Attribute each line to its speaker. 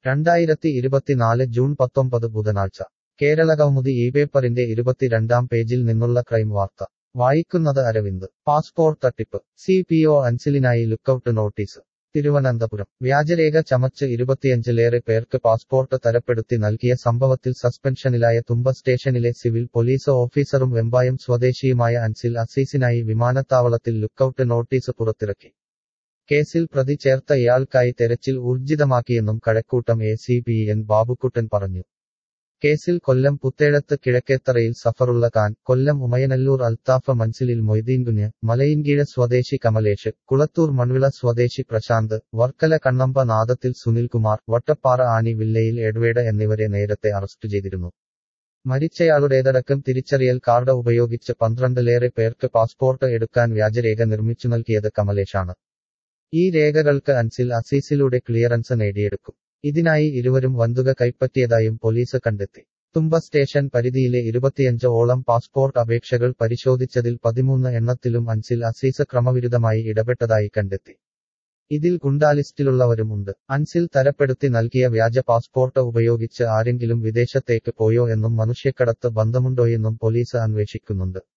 Speaker 1: രണ്ടായിരത്തി ഇരുപത്തിനാല് ജൂൺ പത്തൊമ്പത് ബുധനാഴ്ച കേരള കൗമുദി ഈ പേപ്പറിന്റെ ഇരുപത്തിരണ്ടാം പേജിൽ നിന്നുള്ള ക്രൈം വാർത്ത വായിക്കുന്നത് അരവിന്ദ് പാസ്പോർട്ട് തട്ടിപ്പ് സി പി ഒ അൻസിലിനായി ലുക്കൌട്ട് നോട്ടീസ് തിരുവനന്തപുരം വ്യാജരേഖ ചമച്ച് ഇരുപത്തിയഞ്ചിലേറെ പേർക്ക് പാസ്പോർട്ട് തരപ്പെടുത്തി നൽകിയ സംഭവത്തിൽ സസ്പെൻഷനിലായ തുമ്പ സ്റ്റേഷനിലെ സിവിൽ പോലീസ് ഓഫീസറും വെമ്പായം സ്വദേശിയുമായ അൻസിൽ അസീസിനായി വിമാനത്താവളത്തിൽ ലുക്കൌട്ട് നോട്ടീസ് പുറത്തിറക്കി കേസിൽ പ്രതി ചേർത്ത ഇയാൾക്കായി തെരച്ചിൽ ഊർജിതമാക്കിയെന്നും Kazhakoottam A C P N Babukuttan പറഞ്ഞു കേസിൽ കൊല്ലം പുത്തേഴത്ത് കിഴക്കേത്തറയിൽ സഫറുള്ള ഖാൻ കൊല്ലം ഉമയനല്ലൂർ അൽത്താഫ മൻസിലിൽ മൊയ്തീൻ കുഞ്ഞ് മലയിൻകീഴ സ്വദേശി കമലേഷ് കുളത്തൂർ മൺവിള സ്വദേശി പ്രശാന്ത് വർക്കല കണ്ണമ്പ നാദത്തിൽ സുനിൽകുമാർ വട്ടപ്പാറ ആനി വില്ലയിൽ എഡ്വേഡ് എന്നിവരെ നേരത്തെ അറസ്റ്റ് ചെയ്തിരുന്നു മരിച്ചയാളുടേതടക്കം തിരിച്ചറിയൽ കാർഡ് ഉപയോഗിച്ച് പന്ത്രണ്ടിലേറെ പേർക്ക് പാസ്പോർട്ട് എടുക്കാൻ വ്യാജരേഖ നിർമ്മിച്ചു നൽകിയത് കമലേഷാണ് ഈ രേഖകൾക്ക് അൻസിൽ അസീസിലൂടെ ക്ലിയറൻസ് നേടിയെടുക്കും ഇതിനായി ഇരുവരും വന്തുക കൈപ്പറ്റിയതായും പോലീസ് കണ്ടെത്തി തുമ്പ സ്റ്റേഷൻ പരിധിയിലെ ഇരുപത്തിയഞ്ച് ഓളം പാസ്പോർട്ട് അപേക്ഷകൾ പരിശോധിച്ചതിൽ പതിമൂന്ന് എണ്ണത്തിലും അൻസിൽ അസീസ് ക്രമവിരുദ്ധമായി ഇടപെട്ടതായി കണ്ടെത്തി ഇതിൽ ഗുണ്ടാലിസ്റ്റിലുള്ളവരുമുണ്ട് അൻസിൽ തരപ്പെടുത്തി നൽകിയ വ്യാജ പാസ്പോർട്ട് ഉപയോഗിച്ച് ആരെങ്കിലും വിദേശത്തേക്ക് പോയോ എന്നും മനുഷ്യക്കടത്ത് ബന്ധമുണ്ടോയെന്നും പോലീസ് അന്വേഷിക്കുന്നുണ്ട്